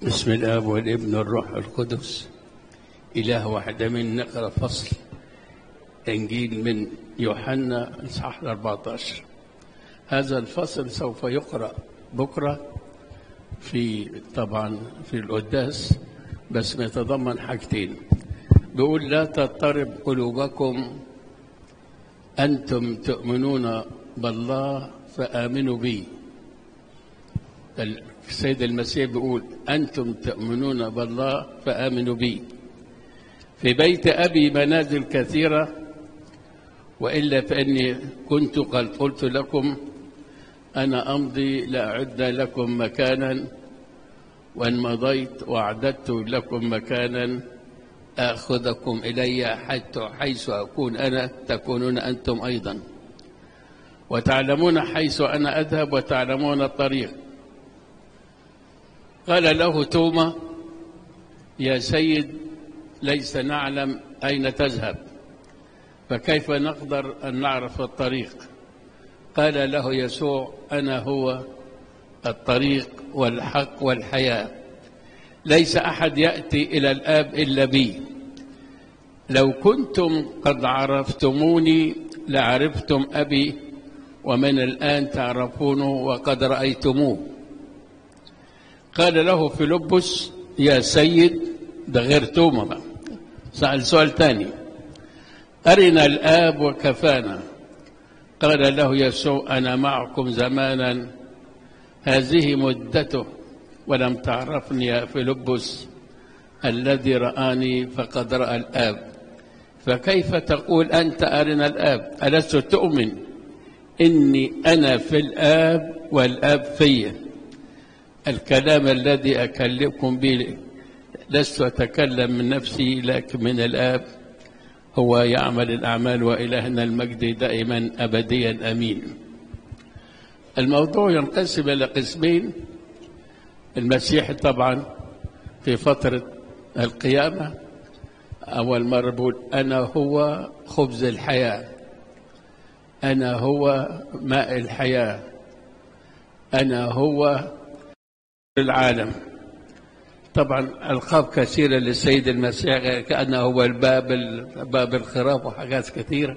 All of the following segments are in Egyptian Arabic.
بسم الاب والابن والروح القدس اله واحد من نقرا فصل انجيل من يوحنا اصحاح 14 هذا الفصل سوف يقرا بكره في طبعا في القداس بس يتضمن حاجتين بيقول لا تضطرب قلوبكم انتم تؤمنون بالله فامنوا بي السيد المسيح بيقول أنتم تؤمنون بالله فآمنوا بي في بيت أبي منازل كثيرة وإلا فإني كنت قد قلت لكم أنا أمضي لأعد لكم مكانا وإن مضيت وأعددت لكم مكانا آخذكم إلي حتى حيث أكون أنا تكونون أنتم أيضا وتعلمون حيث أنا أذهب وتعلمون الطريق قال له توما يا سيد ليس نعلم أين تذهب فكيف نقدر أن نعرف الطريق قال له يسوع أنا هو الطريق والحق والحياة ليس أحد يأتي إلى الآب إلا بي لو كنتم قد عرفتموني لعرفتم أبي ومن الآن تعرفونه وقد رأيتموه قال له فيلبس يا سيد ده غير توما بقى سأل سؤال تاني أرنا الآب وكفانا قال له يسوع أنا معكم زمانا هذه مدته ولم تعرفني يا فيلبس الذي رآني فقد رأى الآب فكيف تقول أنت أرنا الآب ألست تؤمن إني أنا في الآب والآب فيّ الكلام الذي أكلمكم به لست أتكلم من نفسي لكن من الآب هو يعمل الأعمال وإلهنا المجد دائما أبديا أمين الموضوع ينقسم إلى قسمين المسيح طبعا في فترة القيامة أول مرة بقول أنا هو خبز الحياة أنا هو ماء الحياة أنا هو العالم طبعا القاب كثيره للسيد المسيح كانه هو الباب باب الخراف وحاجات كثيره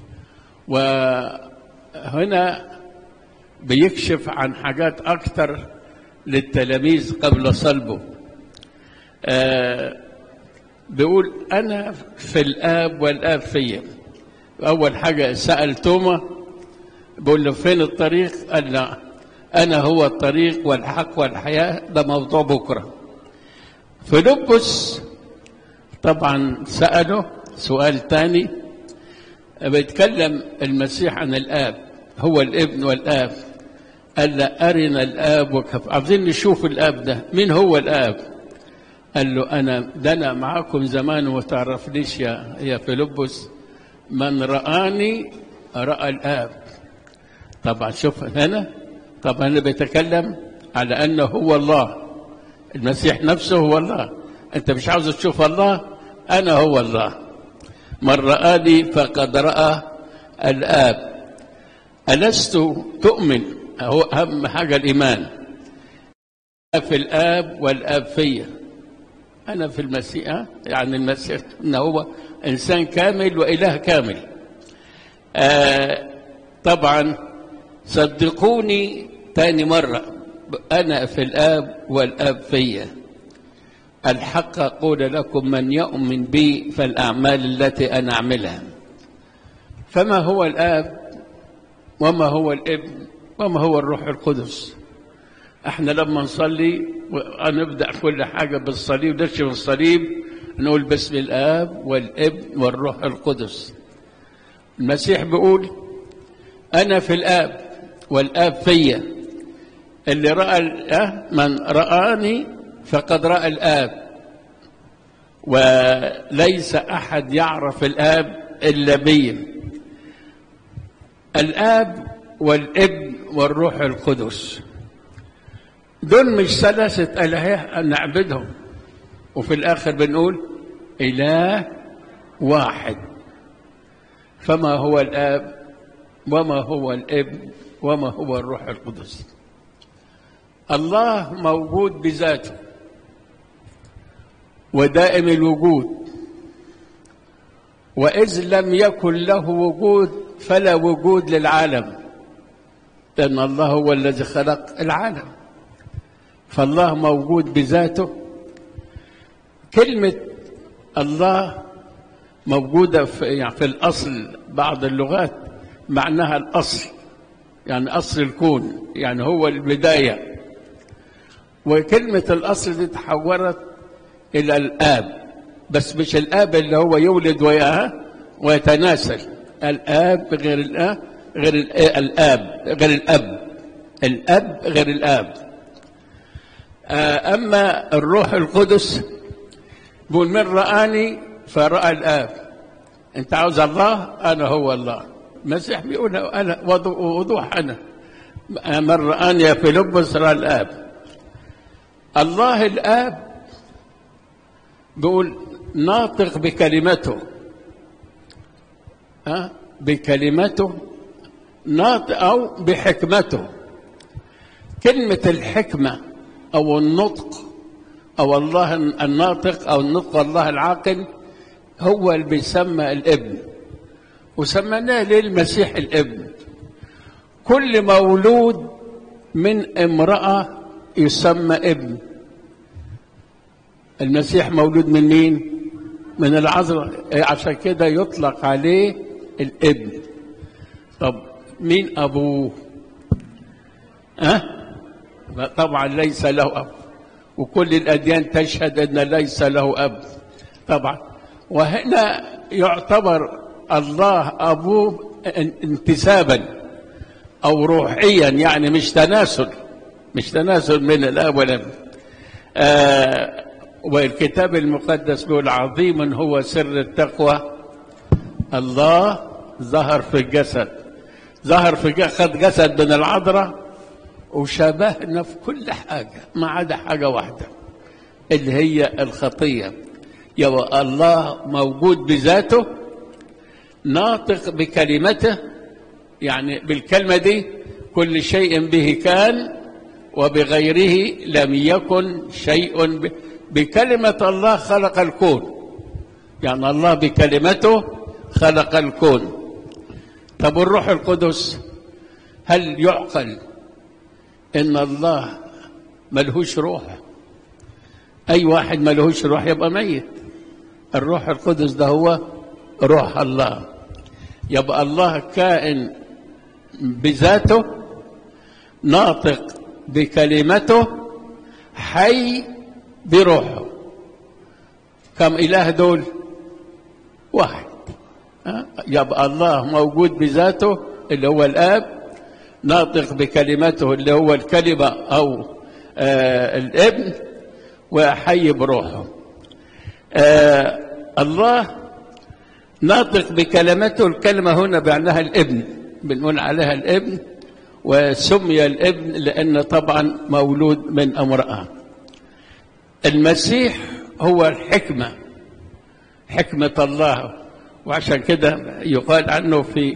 وهنا بيكشف عن حاجات اكثر للتلاميذ قبل صلبه آه بيقول انا في الاب والاب فيا اول حاجه سال توما بيقول له فين الطريق قال لا أنا هو الطريق والحق والحياة ده موضوع بكرة فيلبس طبعا سأله سؤال تاني بيتكلم المسيح عن الآب هو الابن والآب قال له أرنا الآب وكف عاوزين نشوف الآب ده مين هو الآب قال له أنا ده أنا معاكم زمان وما تعرفنيش يا يا فيلبس من رآني رأى الآب طبعا شوف هنا طبعا اللي بيتكلم على انه هو الله المسيح نفسه هو الله انت مش عاوز تشوف الله انا هو الله من رآني فقد رأى الآب ألست تؤمن هو أهم حاجة الإيمان في الآب والآب فيا أنا في المسيح يعني المسيح إنه هو إنسان كامل وإله كامل آه طبعا صدقوني تاني مرة أنا في الآب والآب فيا الحق أقول لكم من يؤمن بي فالأعمال التي أنا أعملها فما هو الآب وما هو الابن وما هو الروح القدس احنا لما نصلي ونبدأ كل حاجة بالصليب نرشم الصليب نقول باسم الآب والابن والروح القدس المسيح بيقول أنا في الآب والآب فيا اللي رأى من رآني فقد رأى الآب وليس أحد يعرف الآب إلا بي الآب والابن والروح القدس دول مش ثلاثة آلهة نعبدهم وفي الآخر بنقول إله واحد فما هو الآب وما هو الابن وما هو الروح القدس الله موجود بذاته ودائم الوجود وإذ لم يكن له وجود فلا وجود للعالم لأن الله هو الذي خلق العالم فالله موجود بذاته كلمة الله موجودة في, يعني في الأصل بعض اللغات معناها الأصل يعني أصل الكون يعني هو البداية وكلمة الأصل دي تحولت إلى الآب بس مش الآب اللي هو يولد وياها ويتناسل الآب غير الآب غير الآب غير الأب الأب غير الآب أما الروح القدس بيقول من رآني فرأى الآب أنت عاوز الله أنا هو الله المسيح بيقول أنا وضوح أنا من رآني يا فيلبس رأى الآب الله الآب بيقول ناطق بكلمته أه؟ بكلمته ناطق أو بحكمته كلمة الحكمة أو النطق أو الله الناطق أو النطق الله العاقل هو اللي بيسمى الابن وسميناه ليه المسيح الابن كل مولود من امرأة يسمى ابن المسيح مولود من مين من العذراء عشان كده يطلق عليه الابن طب مين ابوه أه؟ طبعا ليس له اب وكل الاديان تشهد ان ليس له اب طبعا وهنا يعتبر الله ابوه انتسابا او روحيا يعني مش تناسل مش تناسل من الاب والابن آه والكتاب المقدس بيقول عظيم هو سر التقوى الله ظهر في الجسد ظهر في جسد خد جسد من العذراء وشبهنا في كل حاجة ما عدا حاجة واحدة اللي هي الخطية يبقى الله موجود بذاته ناطق بكلمته يعني بالكلمة دي كل شيء به كان وبغيره لم يكن شيء ب... بكلمة الله خلق الكون يعني الله بكلمته خلق الكون طب الروح القدس هل يعقل ان الله ملهوش روح اي واحد ملهوش روح يبقى ميت الروح القدس ده هو روح الله يبقى الله كائن بذاته ناطق بكلمته حي بروحه كم اله دول واحد يبقى الله موجود بذاته اللي هو الاب ناطق بكلمته اللي هو الكلمة أو آه الابن وحي بروحه آه الله ناطق بكلمته الكلمة هنا بعناها الابن بنقول عليها الابن وسمي الابن لأن طبعا مولود من امرأة المسيح هو الحكمة حكمة الله وعشان كده يقال عنه في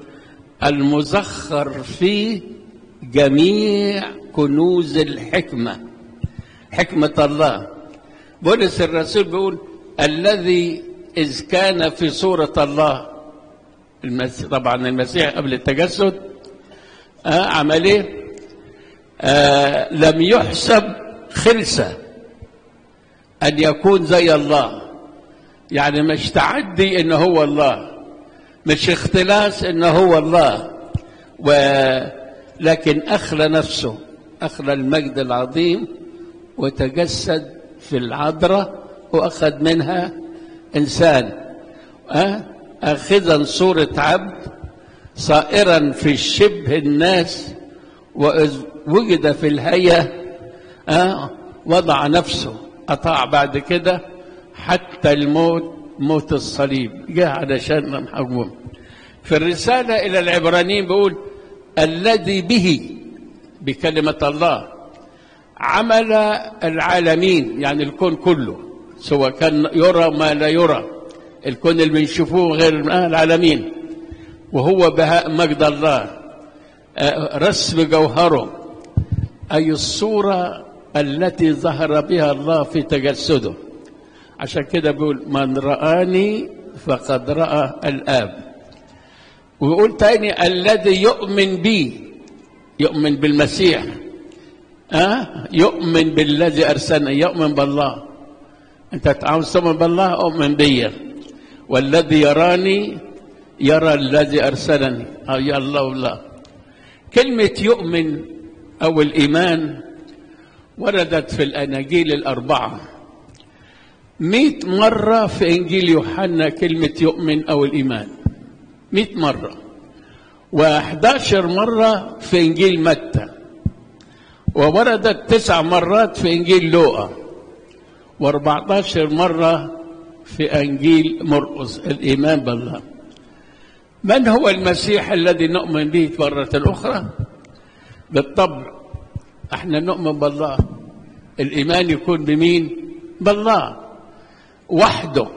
المزخر في جميع كنوز الحكمة حكمة الله بولس الرسول بيقول الذي إذ كان في صورة الله المسيح طبعا المسيح قبل التجسد آه عمل ايه؟ آه لم يحسب خلسة أن يكون زي الله يعني مش تعدي إن هو الله مش اختلاس انه هو الله و لكن اخلى نفسه اخلى المجد العظيم وتجسد في العذراء واخذ منها انسان أه؟ اخذا صوره عبد صائرا في شبه الناس واذ وجد في الهيئه أه؟ وضع نفسه اطاع بعد كده حتى الموت موت الصليب جاء علشان نحكم في الرسالة إلى العبرانيين بيقول الذي به بكلمة الله عمل العالمين يعني الكون كله سواء كان يرى ما لا يرى الكون اللي بنشوفوه غير العالمين وهو بهاء مجد الله رسم جوهره أي الصورة التي ظهر بها الله في تجسده عشان كده بيقول من رآني فقد رأى الآب ويقول تاني الذي يؤمن بي يؤمن بالمسيح أه؟ يؤمن بالذي أرسلني يؤمن بالله أنت عاوز تؤمن بالله أؤمن بي والذي يراني يرى الذي أرسلني أو يا الله الله كلمة يؤمن أو الإيمان وردت في الأناجيل الأربعة مئة مرة في إنجيل يوحنا كلمة يؤمن أو الإيمان مئة مرة وأحداشر مرة في إنجيل متى ووردت تسع مرات في إنجيل لوقا وأربعتاشر مرة في إنجيل مرقس الإيمان بالله من هو المسيح الذي نؤمن به مرة أخرى بالطبع احنا نؤمن بالله الإيمان يكون بمين بالله وحده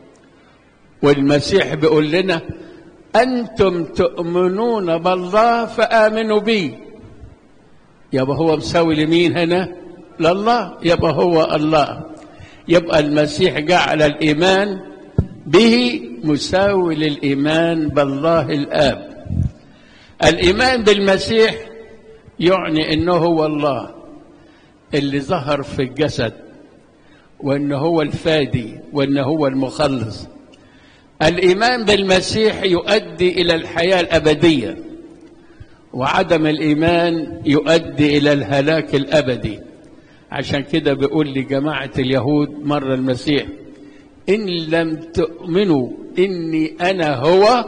والمسيح بيقول لنا أنتم تؤمنون بالله فآمنوا بي يبقى هو مساوي لمين هنا لله يبقى هو الله يبقى المسيح جعل الإيمان به مساوي للإيمان بالله الآب الإيمان بالمسيح يعني أنه هو الله اللي ظهر في الجسد وأنه هو الفادي وأنه هو المخلص الإيمان بالمسيح يؤدي إلى الحياة الأبدية وعدم الإيمان يؤدي إلى الهلاك الأبدي عشان كده بيقول لجماعة اليهود مرة المسيح إن لم تؤمنوا إني أنا هو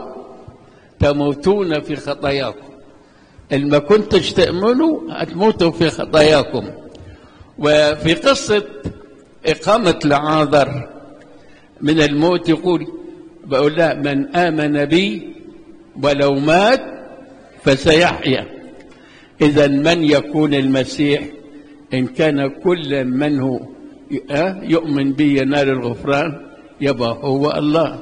تموتون في خطاياكم إن ما كنتش تؤمنوا هتموتوا في خطاياكم وفي قصة إقامة لعاذر من الموت يقول بقول لا من آمن بي ولو مات فسيحيا إذا من يكون المسيح إن كان كل من هو يؤمن بي ينال الغفران يبقى هو الله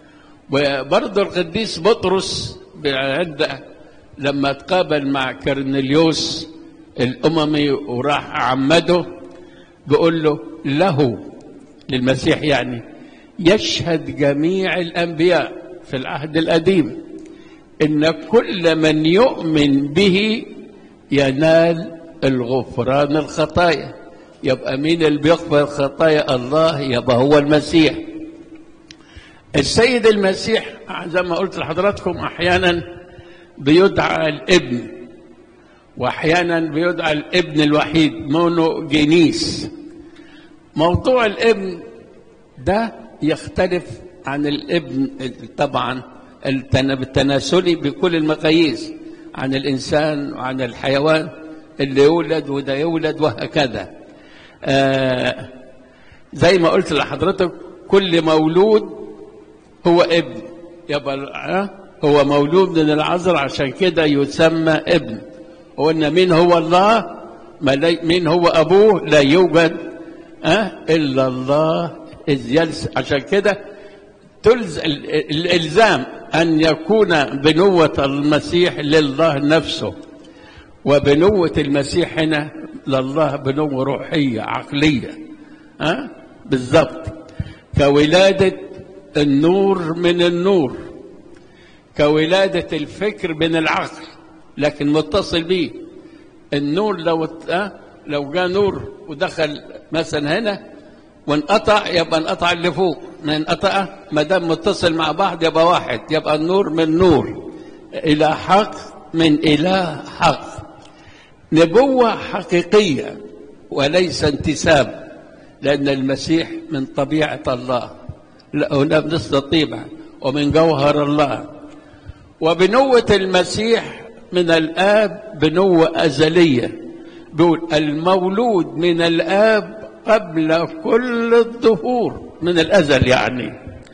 وبرضه القديس بطرس بعدة لما تقابل مع كرنليوس الأممي وراح عمده بيقول له له للمسيح يعني يشهد جميع الأنبياء في العهد القديم إن كل من يؤمن به ينال الغفران الخطايا يبقى مين اللي بيغفر الخطايا الله يبقى هو المسيح السيد المسيح زي ما قلت لحضراتكم احيانا بيدعى الابن واحيانا بيدعى الابن الوحيد مونو جينيس موضوع الابن ده يختلف عن الابن طبعا التناسلي بكل المقاييس عن الانسان وعن الحيوان اللي يولد وده يولد وهكذا آه زي ما قلت لحضرتك كل مولود هو ابن يبقى آه هو مولود من العذر عشان كده يسمى ابن وقلنا مين هو الله مين هو ابوه لا يوجد آه الا الله اذ يلس عشان كده تلز الالزام ان يكون بنوه المسيح لله نفسه وبنوة المسيح هنا لله بنوة روحية عقلية أه؟ بالضبط كولادة النور من النور كولادة الفكر من العقل لكن متصل به النور لو أه؟ لو جاء نور ودخل مثلا هنا وانقطع يبقى انقطع اللي فوق ما انقطع ما دام متصل مع بعض يبقى واحد يبقى النور من نور إلى حق من إله حق نبوة حقيقية وليس انتساب لأن المسيح من طبيعة الله هنا بنص الطيبة ومن جوهر الله وبنوة المسيح من الآب بنوة أزلية بيقول المولود من الآب قبل كل الظهور من الأزل يعني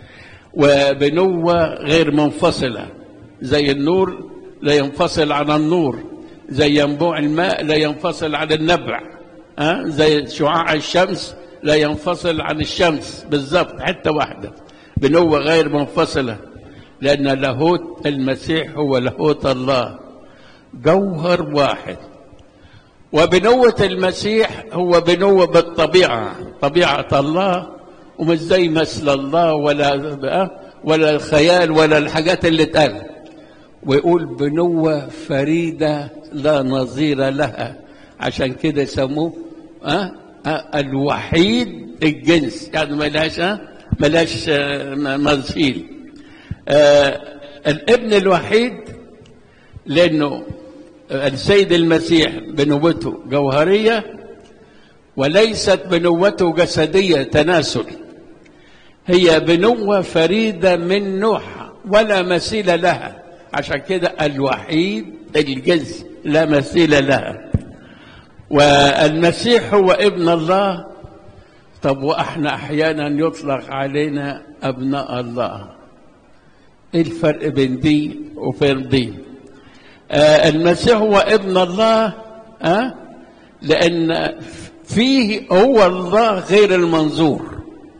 وبنوة غير منفصلة زي النور لا ينفصل عن النور زي ينبوع الماء لا ينفصل عن النبع أه؟ زي شعاع الشمس لا ينفصل عن الشمس بالضبط حتة واحدة بنوة غير منفصلة لأن لاهوت المسيح هو لاهوت الله جوهر واحد وبنوة المسيح هو بنوة بالطبيعة طبيعة الله ومش زي مثل الله ولا ولا الخيال ولا الحاجات اللي اتقال ويقول بنوة فريدة لا نظير لها عشان كده يسموه أه؟ أه الوحيد الجنس يعني ملاش أه؟ ملاش مثيل أه الابن الوحيد لأنه السيد المسيح بنوته جوهرية وليست بنوته جسدية تناسل هي بنوة فريدة من نوحها ولا مثيل لها عشان كده الوحيد الجنس لا مثيل لها والمسيح هو ابن الله طب واحنا احيانا يطلق علينا ابناء الله ايه الفرق بين دي وبين دي آه المسيح هو ابن الله آه لان فيه هو الله غير المنظور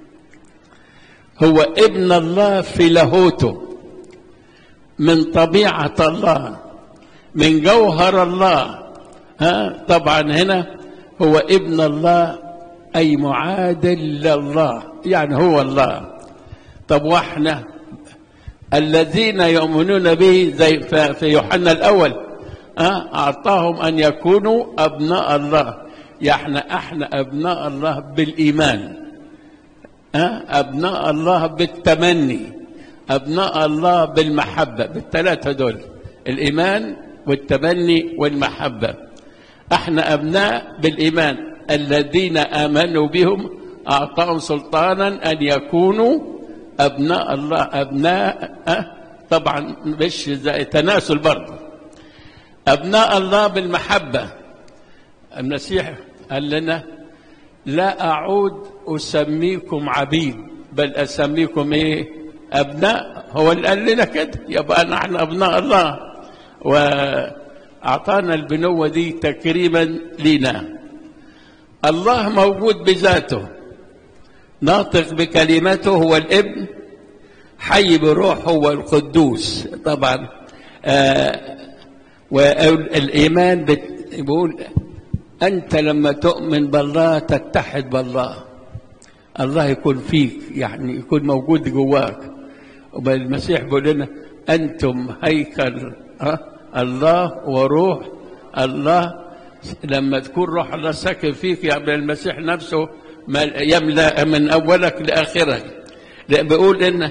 هو ابن الله في لاهوته من طبيعة الله من جوهر الله ها طبعا هنا هو ابن الله أي معادل لله يعني هو الله طب واحنا الذين يؤمنون به زي في يوحنا الأول ها أعطاهم أن يكونوا أبناء الله يعني احنا أبناء الله بالإيمان ها أبناء الله بالتمني أبناء الله بالمحبة بالثلاثة دول الإيمان والتمني والمحبة احنا أبناء بالإيمان الذين آمنوا بهم أعطاهم سلطانا أن يكونوا أبناء الله أبناء أه؟ طبعا مش زي تناسل برضه أبناء الله بالمحبة المسيح قال لنا لا أعود أسميكم عبيد بل أسميكم إيه أبناء هو اللي قال لنا كده يبقى نحن أبناء الله وأعطانا البنوة دي تكريما لنا الله موجود بذاته ناطق بكلمته هو الابن حي بروحه هو القدوس طبعا آه والإيمان بيقول أنت لما تؤمن بالله تتحد بالله الله يكون فيك يعني يكون موجود جواك المسيح بيقول لنا أنتم هيكل أه؟ الله وروح الله لما تكون روح الله ساكن فيك يعني المسيح نفسه يملأ من أولك لآخرك بيقول إن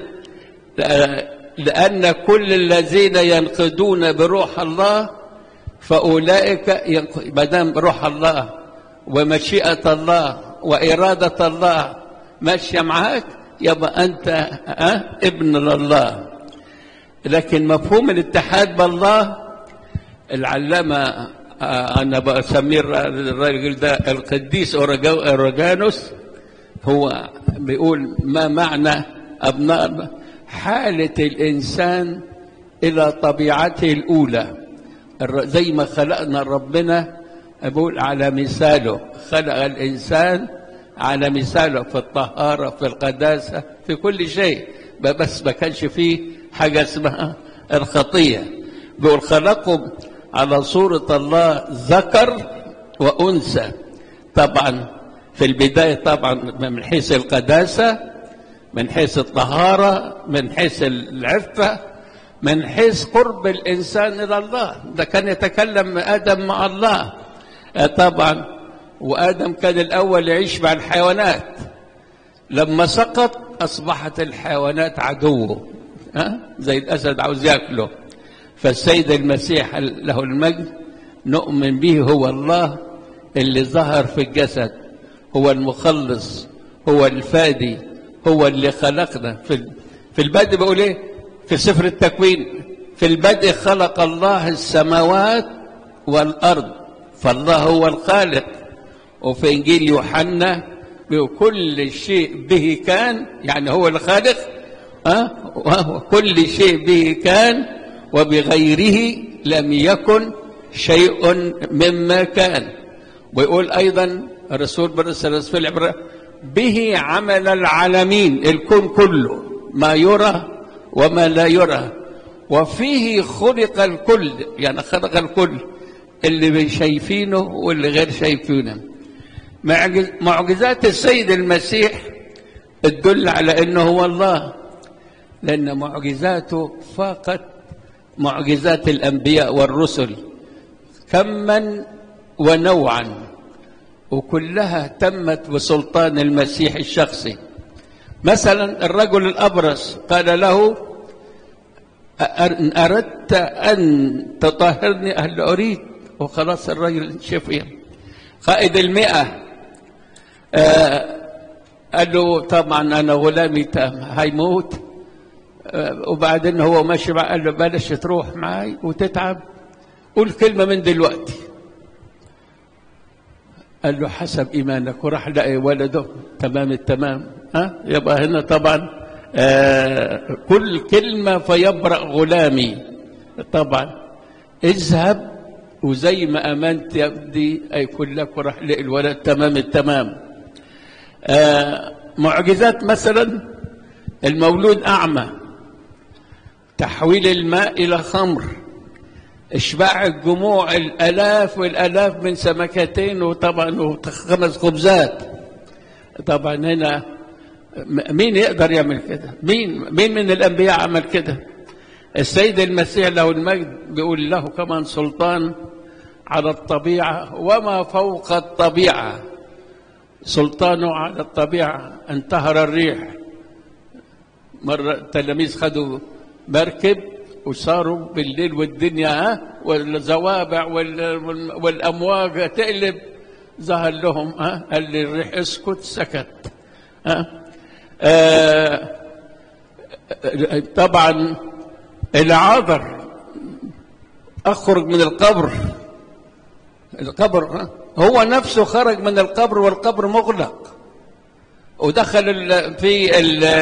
لأن كل الذين ينقضون بروح الله فأولئك ما دام روح الله ومشيئة الله وإرادة الله ماشية معاك يبقى أنت أه؟ ابن لله لكن مفهوم الاتحاد بالله العلامة أه أنا بسميه الراجل ده القديس أورجانوس هو بيقول ما معنى أبناء حالة الإنسان إلى طبيعته الأولى زي ما خلقنا ربنا بقول على مثاله خلق الإنسان على مثاله في الطهارة في القداسة في كل شيء بس ما كانش فيه حاجة اسمها الخطية بيقول خلقهم على صورة الله ذكر وأنثى طبعا في البداية طبعا من حيث القداسة من حيث الطهارة من حيث العفة من حيث قرب الإنسان إلى الله ده كان يتكلم آدم مع الله طبعا وآدم كان الأول يعيش مع الحيوانات لما سقط أصبحت الحيوانات عدوه ها؟ زي الأسد عاوز ياكله فالسيد المسيح له المجد نؤمن به هو الله اللي ظهر في الجسد هو المخلص هو الفادي هو اللي خلقنا في في البدء بقول ايه في سفر التكوين في البدء خلق الله السماوات والارض فالله هو الخالق وفي انجيل يوحنا كل شيء به كان يعني هو الخالق أه؟ كل شيء به كان وبغيره لم يكن شيء مما كان ويقول ايضا الرسول برسل في العبرة به عمل العالمين الكون كله ما يرى وما لا يرى وفيه خلق الكل يعني خلق الكل اللي شايفينه واللي غير شايفينه معجزات السيد المسيح تدل على انه هو الله لان معجزاته فاقت معجزات الانبياء والرسل كما ونوعا وكلها تمت بسلطان المسيح الشخصي مثلا الرجل الابرص قال له ان اردت ان تطهرني قال له اريد وخلاص الرجل شفي قائد المئة آه قال له طبعا انا غلامي هيموت آه وبعدين هو ماشي معاه قال له بلاش تروح معي وتتعب قول كلمة من دلوقتي قال له حسب إيمانك وراح لقى ولده تمام التمام ها يبقى هنا طبعا آه كل كلمة فيبرأ غلامي طبعا اذهب وزي ما امنت يا ابني هيكون لك وراح لقى الولد تمام التمام آه معجزات مثلا المولود اعمى تحويل الماء الى خمر اشباع الجموع الالاف والالاف من سمكتين وطبعا خمس خبزات طبعا هنا مين يقدر يعمل كده مين مين من الانبياء عمل كده السيد المسيح له المجد بيقول له كمان سلطان على الطبيعه وما فوق الطبيعه سلطانه على الطبيعه انتهر الريح مره التلاميذ خدوا مركب وصاروا بالليل والدنيا والزوابع والامواج تقلب ظهر لهم ها قال لي الريح اسكت سكت ها آه طبعا العذر اخرج من القبر القبر هو نفسه خرج من القبر والقبر مغلق ودخل في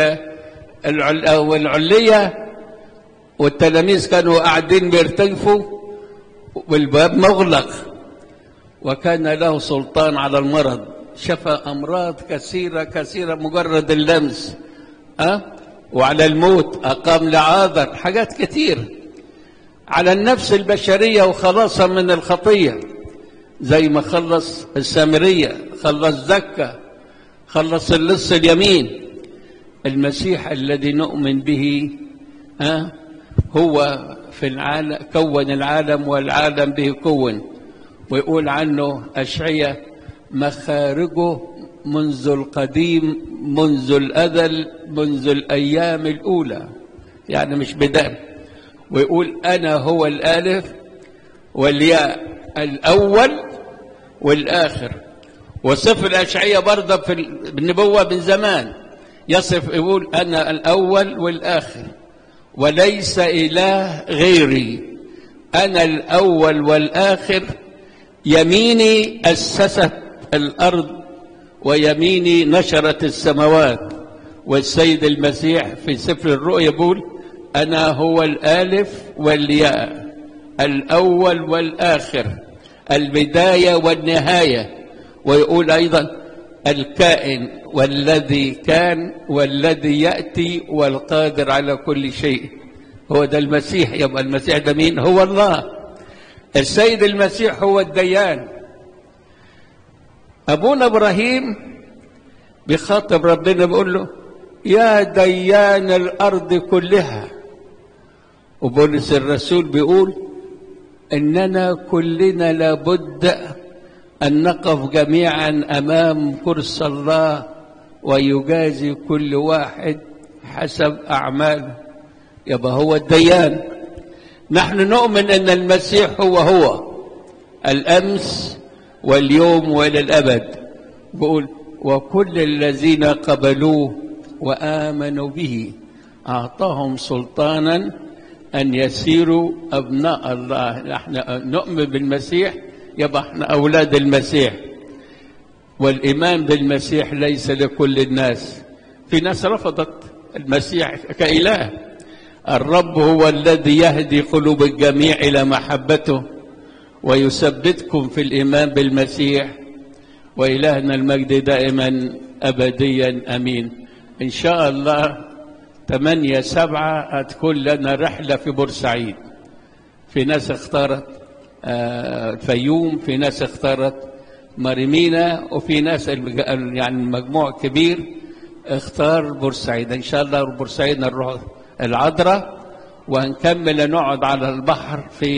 العليه والتلاميذ كانوا قاعدين بيرتجفوا والباب مغلق وكان له سلطان على المرض شفى امراض كثيره كثيره مجرد اللمس أه؟ وعلى الموت اقام لعاذر حاجات كتير على النفس البشريه وخلاصها من الخطيه زي ما خلص السامريه خلص زكا خلص اللص اليمين المسيح الذي نؤمن به أه؟ هو في العالم كون العالم والعالم به كون ويقول عنه أشعية مخارجه منذ القديم منذ الأذل منذ الأيام الأولى يعني مش بداية ويقول أنا هو الألف والياء الأول والآخر وصف الأشعية برضه في النبوة من زمان يصف يقول أنا الأول والآخر وليس إله غيري أنا الأول والآخر يميني أسست الأرض ويميني نشرت السماوات والسيد المسيح في سفر الرؤيا يقول أنا هو الآلف والياء الأول والآخر البداية والنهاية ويقول أيضا الكائن والذي كان والذي يأتي والقادر على كل شيء هو ده المسيح يبقى المسيح ده مين هو الله السيد المسيح هو الديان أبونا إبراهيم بيخاطب ربنا بيقول له يا ديان الأرض كلها وبولس الرسول بيقول إننا كلنا لابد أن نقف جميعا أمام كرسي الله ويجازي كل واحد حسب أعماله يبقى هو الديان نحن نؤمن أن المسيح هو هو الأمس واليوم وإلى الأبد بقول وكل الذين قبلوه وآمنوا به أعطاهم سلطانا أن يسيروا أبناء الله نحن نؤمن بالمسيح يبقى احنا أولاد المسيح والإيمان بالمسيح ليس لكل الناس في ناس رفضت المسيح كإله الرب هو الذي يهدي قلوب الجميع إلى محبته ويثبتكم في الإيمان بالمسيح وإلهنا المجد دائما أبديا أمين إن شاء الله ثمانية سبعة هتكون لنا رحلة في بورسعيد في ناس اختارت الفيوم في ناس اختارت مريمينا وفي ناس يعني مجموع كبير اختار بورسعيد ان شاء الله بورسعيد نروح العذراء وهنكمل نقعد على البحر في